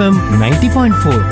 FM ninety point four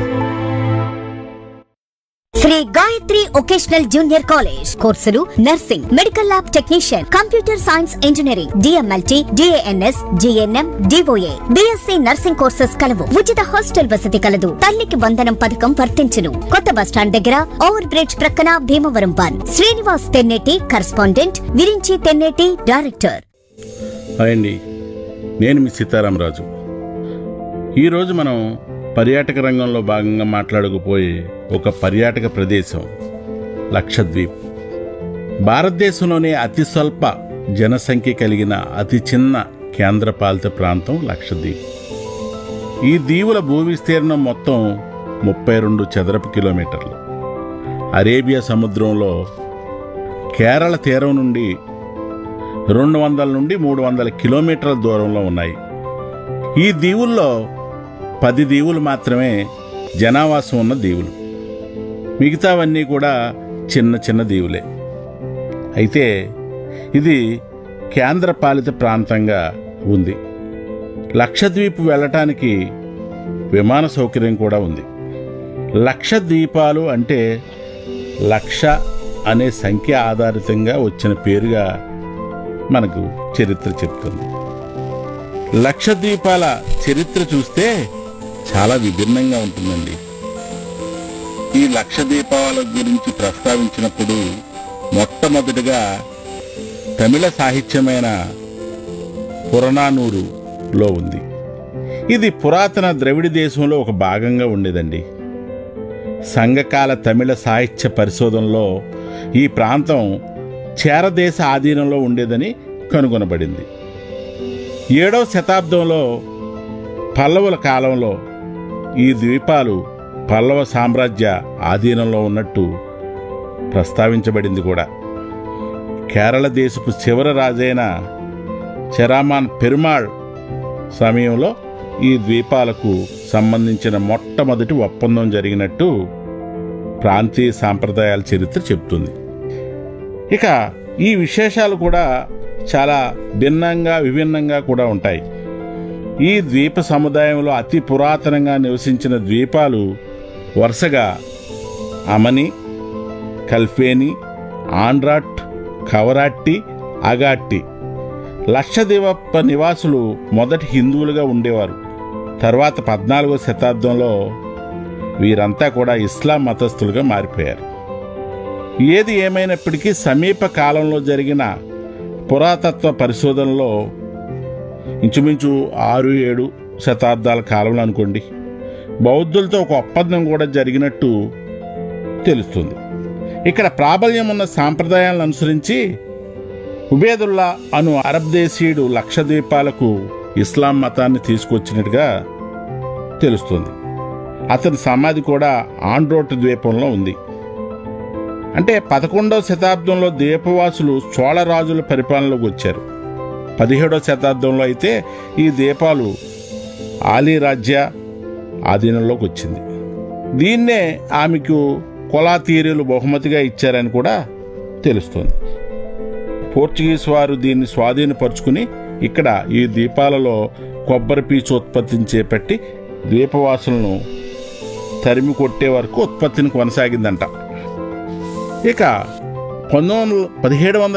Shri Gayatri vocational junior college కోర్సులు nursing medical lab technician computer science engineering DMLT DNS GNM DOA BSc nursing courses కలవు ఉచిత hostel వసతి కలదు తల్లికి వందనం పథకం వర్తించును కొత్త బస్టాండ్ దగ్గర ఓవర్ బ్రిడ్జ్ ప్రక్కన Bhimavaram one Srinivas Tenneti correspondent Virinchi Tenneti director hi అండి నేను మీ సీతారామరాజు ఈరోజు మనం పర్యాటక రంగంలో భాగంగా మాట్లాడకపోయే ఒక పర్యాటక ప్రదేశం లక్షద్వీప్ భారతదేశంలోనే అతి స్వల్ప జనసంఖ్య కలిగిన అతి చిన్న కేంద్రపాలిత ప్రాంతం లక్షద్వీప్ ఈ దీవుల భూ విస్తీర్ణం మొత్తం ముప్పై రెండు చదరపు కిలోమీటర్లు అరేబియా సముద్రంలో కేరళ తీరం నుండి రెండు వందల నుండి మూడు వందల కిలోమీటర్ల దూరంలో ఉన్నాయి ఈ దీవుల్లో పది దీవులు మాత్రమే జనావాసం ఉన్న దీవులు మిగతావన్నీ కూడా చిన్న చిన్న దీవులే అయితే ఇది కేంద్రపాలిత ప్రాంతంగా ఉంది లక్షద్వీప్ వెళ్ళటానికి విమాన సౌకర్యం కూడా ఉంది లక్షద్వీపాలు అంటే లక్ష అనే సంఖ్య ఆధారితంగా వచ్చిన పేరుగా మనకు చరిత్ర చెప్తుంది లక్షద్వీపాల చరిత్ర చూస్తే చాలా విభిన్నంగా ఉంటుందండి ఈ లక్షద్వీపాల గురించి ప్రస్తావించినప్పుడు మొట్టమొదటిగా తమిళ సాహిత్యమైన పురనానూరులో ఉంది ఇది పురాతన ద్రవిడ దేశంలో ఒక భాగంగా ఉండేదండి సంఘకాల తమిళ సాహిత్య పరిశోధనలో ఈ ప్రాంతం చేరదేశ ఆధీనంలో ఉండేదని కనుగొనబడింది ఏడవ శతాబ్దంలో పల్లవుల కాలంలో ఈ ద్వీపాలు పల్లవ సామ్రాజ్య ఆధీనంలో ఉన్నట్టు ప్రస్తావించబడింది కూడా కేరళ దేశపు చివరి రాజైన చెరామాన్ పెరుమాళ్ సమయంలో ఈ ద్వీపాలకు సంబంధించిన మొట్టమొదటి ఒప్పందం జరిగినట్టు ప్రాంతీయ సాంప్రదాయాల చరిత్ర చెప్తుంది ఇక ఈ విశేషాలు కూడా చాలా భిన్నంగా విభిన్నంగా కూడా ఉంటాయి ఈ ద్వీప సముదాయంలో అతి పురాతనంగా నివసించిన ద్వీపాలు వరుసగా అమని కల్ఫేని ఆండ్రాట్ కవరాట్టి అగాట్టి లక్షద్వీప నివాసులు మొదటి హిందువులుగా ఉండేవారు తర్వాత పద్నాలుగో శతాబ్దంలో వీరంతా కూడా ఇస్లాం మతస్థులుగా మారిపోయారు ఏది ఏమైనప్పటికీ సమీప కాలంలో జరిగిన పురాతత్వ పరిశోధనలో ఇంచుమించు ఆరు ఏడు శతాబ్దాల కాలంలో అనుకోండి బౌద్ధులతో ఒక ఒప్పందం కూడా జరిగినట్టు తెలుస్తుంది ఇక్కడ ప్రాబల్యం ఉన్న సాంప్రదాయాలను అనుసరించి ఉబేదుల్లా అను అరబ్ దేశీయుడు లక్షద్వీపాలకు ఇస్లాం మతాన్ని తీసుకొచ్చినట్టుగా తెలుస్తుంది అతని సమాధి కూడా ఆండ్రోట్ ద్వీపంలో ఉంది అంటే పదకొండవ శతాబ్దంలో ద్వీపవాసులు చోళరాజుల పరిపాలనలోకి వచ్చారు పదిహేడవ శతాబ్దంలో అయితే ఈ ద్వీపాలు ఆలీ రాజ్య ఆధీనంలోకి వచ్చింది దీన్నే ఆమెకు కొలాతీరులు బహుమతిగా ఇచ్చారని కూడా తెలుస్తుంది పోర్చుగీస్ వారు దీన్ని స్వాధీనపరుచుకుని ఇక్కడ ఈ ద్వీపాలలో కొబ్బరి పీచు ఉత్పత్తిని చేపట్టి ద్వీపవాసులను తరిమి కొట్టే వరకు ఉత్పత్తిని కొనసాగిందంట ఇక పంతొమ్మిది వందల పదిహేడు వందల